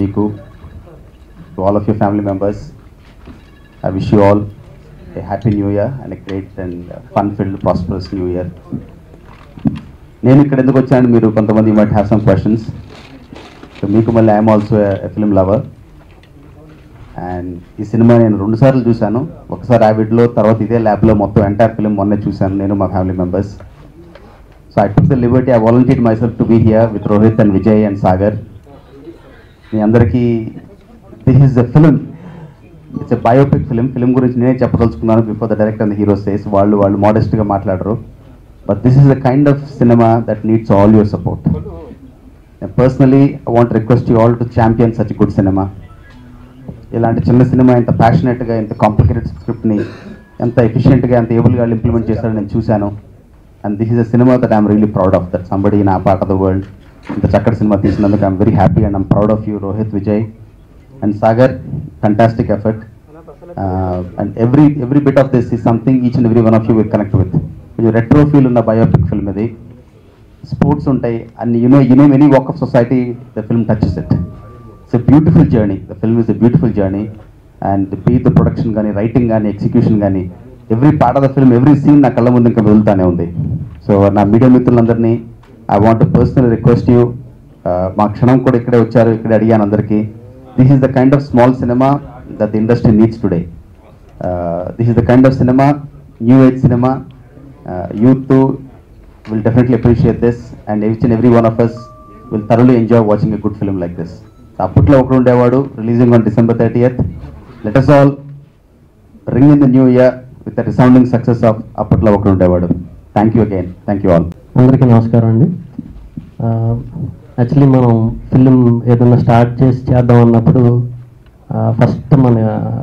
మీకు to all of your family members I wish you all a happy new year and a great and fun filled prosperous new year నేను ఇక్కడ ఎందుకు వచ్చాను మీరు కొంతమంది might have some questions so మీకు మళ్ళీ I'm also a film lover and ఈ cinema నేను రెండు సార్లు చూశాను ఒకసారి యావిడ్లో తర్వాత ఇదే ల్యాబ్లో మొత్తం ఎంటైర్ ఫిల్మ్ మొన్నే చూశాను నేను మా family members so I took the liberty I volunteer myself to be here with Rohit and Vijay and Sagar మీ అందరికీ this is the film it's a biopic film film గురించి నేనే చెప్పదలుచుకున్నాను before the director and hero says వాళ్ళు వాళ్ళు మోడెస్ట్గా మాట్లాడరు but this is the kind of cinema that needs all your support personally I want request you all to champion such good cinema ఇలాంటి చిన్న cinema ఇంత ప్యాషనెట్గా ఇంత కాంప్లికేటెడ్ స్క్రిప్ట్ని ఎంత ఎఫిషియెంట్గా ఎంత ఏబుల్గా ఇంప్లిమెంట్ చేశారో నేను చూశాను and this is a cinema that I'm really proud of that somebody నా పార్ట్ ఆఫ్ ద వరల్డ్ ఇంత చక్కటి సినిమా తీసినందుకు I'm very happy and I'm proud of you Rohit Vijay and Sagar fantastic effort and every every bit of this is something each and every one of you with connect with కొంచెం retro feel ఉన్న biopic film ఇది sports ఉంటాయి and you know you know any walk of society the film touches it it's a beautiful journey the film is a beautiful journey and be the production కానీ writing కానీ execution కానీ every part of the film every scene నా కళ్ళ ముందు ఇంకా వెళ్తానే ఉంది so నా మీడియా మిత్రులందరినీ I want personal request you మా క్షణం కూడా ఇక్కడే వచ్చారు ఇక్కడే అడిగాను అందరికీ this is the kind of small cinema that the industry needs today this is the kind of cinema new age cinema youth will definitely appreciate this and each and every one of us will thoroughly enjoy watching a good film like this. Appatlo Okadu Undevadu releasing on December thirtieth let us all ring in the new year with the resounding success of Appatlo Okadu Undevadu thank you again thank you all అందరికీ నమస్కారం అండి actually మనం film ఏదైనా start చేసి చేద్దాం అన్నప్పుడు first మన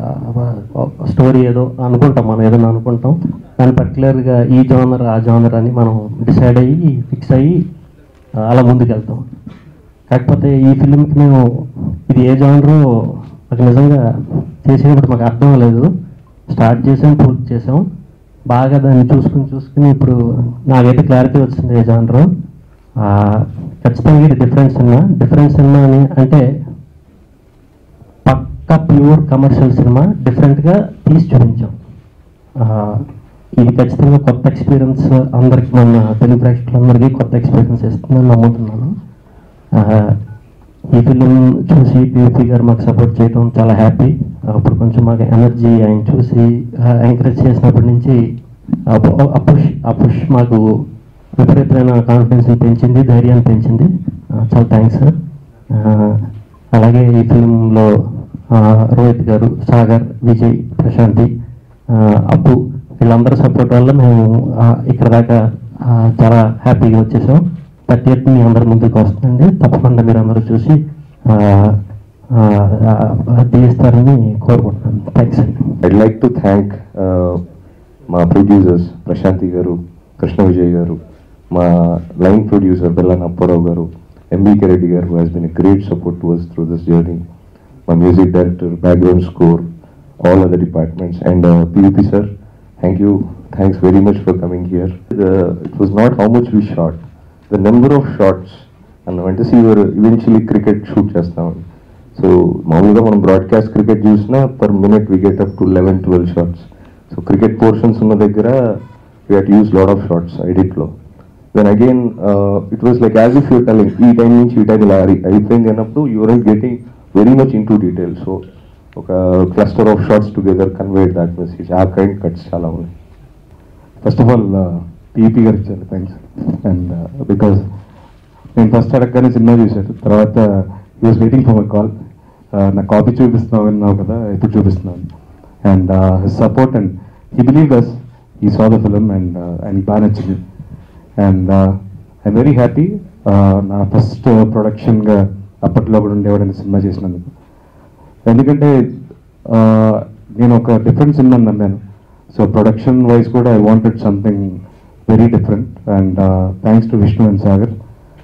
story ఏదో అనుకుంటాం మనం ఏదైనా అనుకుంటాం దాని పర్టికులర్గా ఈ జానర్ ఆ జానర్ అని మనం డిసైడ్ అయ్యి ఫిక్స్ అయ్యి ఆ, అలా ముందుకు వెళ్తాం కాకపోతే ఈ ఫిలింకి మేము ఇది ఏ జానరో మాకు నిజంగా చేసేటప్పుడు మాకు అర్థం లేదు స్టార్ట్ చేసాం పూర్తి చేసాం బాగా దాన్ని చూసుకుని చూసుకుని ఇప్పుడు నాకైతే క్లారిటీ వచ్చింది ఏ జానరు ఖచ్చితంగా ఇది డిఫరెన్స్ సినిమా డిఫరెన్స్ సినిమా అని అంటే పక్కా ప్యూర్ కమర్షియల్ సినిమా డిఫరెంట్గా తీసి చూపించాం ఆ, ఇది ఖచ్చితంగా కొత్త ఎక్స్పీరియన్స్ అందరికి మన తెలుగు ప్రేక్షకులందరికీ కొత్త ఎక్స్పీరియన్స్ ఇస్తుందని నమ్ముతున్నాను ఆ, ఈ ఫిలిం చూసి పియూపీ గారు మాకు సపోర్ట్ చేయడం చాలా హ్యాపీ అప్పుడు కొంచెం మాకు ఎనర్జీ ఆయన చూసి ఎంకరేజ్ చేసినప్పటి నుంచి ఆ పు- ఆ పుష్ ఆ పుష్ మాకు విపరీతమైన కాన్ఫిడెన్స్ పెంచింది ధైర్యాన్ని పెంచింది ఆ, చాలా థ్యాంక్స్ సార్ అలాగే ఈ ఫిలింలో రోహిత్ గారు సాగర్ విజయ్ ప్రశాంతి ఆ, అప్పు వీళ్ళందరూ సపోర్ట్ వల్ల మేము ఆ, ఇక్కడ దాకా ఆ, చాలా హ్యాపీగా వచ్చేసాం థర్టీ ఎయిత్ మీ అందరి ముందుకు వస్తుందండి తప్పకుండా మీరు అందరూ చూసి ఆ, ఆ, ఆ, తీస్తారని కోరుకుంటున్నాను థ్యాంక్స్ అండి I'd like to thank uh, మా ప్రొడ్యూసర్స్ ప్రశాంతి గారు కృష్ణ విజయ్ గారు మా లైన్ ప్రొడ్యూసర్ బెల్లాన్ అప్పారావు గారు MBK Reddy garu has been a great support to us through this journey మా music director background score all other departments and PVP sir thank you thanks very much for coming here it was not how much we shot the number of shots అన్నమంటే సీవర్ eventually cricket shoot చేస్తామండి so మామూలుగా మనం broadcast cricket చూసినా per minute we get up to eleven twelve shots so cricket portions ఉన్న దగ్గర we had used lot of shots ఎడిట్లో then again it was like as if you're telling ఈ time నుంచి ఈ time ఇలా అయి- అయిపోయింది అన్నప్పుడు you're getting very much in to detail so ఒక cluster of shots together conveyed that message ఆ కైండ్ కట్స్ చాలా ఉన్నాయి first of all PP garu చాలా థ్యాంక్స్ అండ్ బికాజ్ నేను ఫస్ట్ అడగగానే సినిమా చూశాడు తర్వాత he was waiting for my call నా కాపీ చూపిస్తున్నావు అన్నావు కదా ఎప్పుడు చూపిస్తున్నాను and his support and he believe us he saw the film and ఆయనకి బాగా నచ్చింది అండ్ ఐఎమ్ వెరీ హ్యాపీ నా ఫస్ట్ ప్రొడక్షన్గా అప్పట్లో కూడా ఉండేవాడని సినిమా చేసినందుకు ఎందుకంటే ఆ, నేను ఒక డిఫరెంట్ సినిమా నమ్మాను సో ప్రొడక్షన్ వైజ్ కూడా I wanted something very different and thanks to Vishnu and Sagar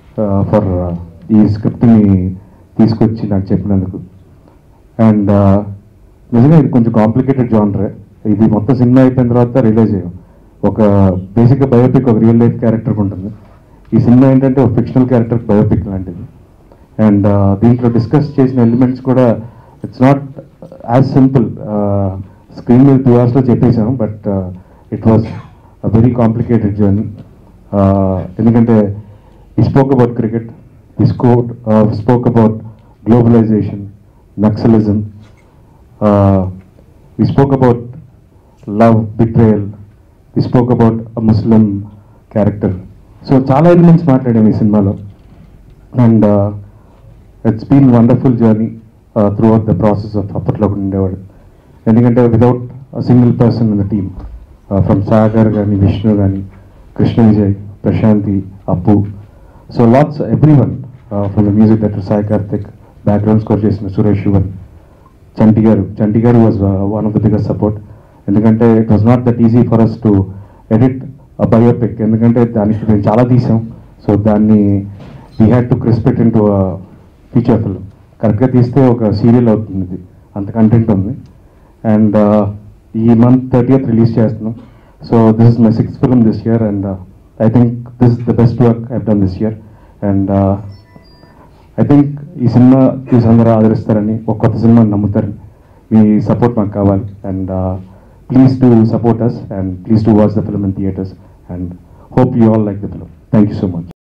for ఈ స్క్రిప్ట్ని తీసుకొచ్చి నాకు చెప్పినందుకు అండ్ నిజంగా ఇది కొంచెం కాంప్లికేటెడ్ జానరే ఇది మొత్తం సినిమా అయిపోయిన తర్వాత రిలీజ్ అయ్యాం ఒక బేసిక్గా బయోపిక్ ఒక రియల్ లైఫ్ క్యారెక్టర్ ఉంటుంది ఈ సినిమా ఏంటంటే ఒక ఫిక్షనల్ క్యారెక్టర్ బయోపిక్ లాంటిది అండ్ దీంట్లో డిస్కస్ చేసిన ఎలిమెంట్స్ కూడా it's not as simple screen మీద టూ అవర్స్లో చెప్పేసాం but it was a very complicated journey ఎందుకంటే we spoke about cricket we స్కోట్ spoke about globalization Naxalism we spoke about love, betrayal. We spoke about a Muslim character. So చాలా elements మాట్లాడాం ఈ సినిమాలో and it's been wonderful journey throughout the process of Appatlo కూడా ఉండేవాడు ఎందుకంటే without single person in the team from Sagar కానీ విష్ణు కానీ Krishna Vijay Prashanti Appu so lots every one from the music director Sai Karthik background score చేసిన Suresh Sivan Chanti garu Chanti garu was one of the biggest support ఎందుకంటే it was not that easy for us to edit biopic ఎందుకంటే దానికి మేము చాలా తీసాం so దాన్ని వీ హ్యాడ్ టు క్రిస్పెక్ట్ ఇన్ టు ఫీచర్ ఫిల్మ్ కరెక్ట్గా తీస్తే ఒక సీరియల్ అవుతుంది ఇది అంత కంటెంట్ ఉంది అండ్ ఈ మంత్ థర్టీయత్ రిలీజ్ చేస్తున్నాం so this is my sixth film this year and I think this is the best work I've done this year and I think ఈ సినిమా చూసి అందరూ ఆదరిస్తారని ఒక కొత్త సినిమాని నమ్ముతారని మీ సపోర్ట్ మాకు కావాలి and please to support us and please to watch the film in theatres and hope you all like the film thank you so much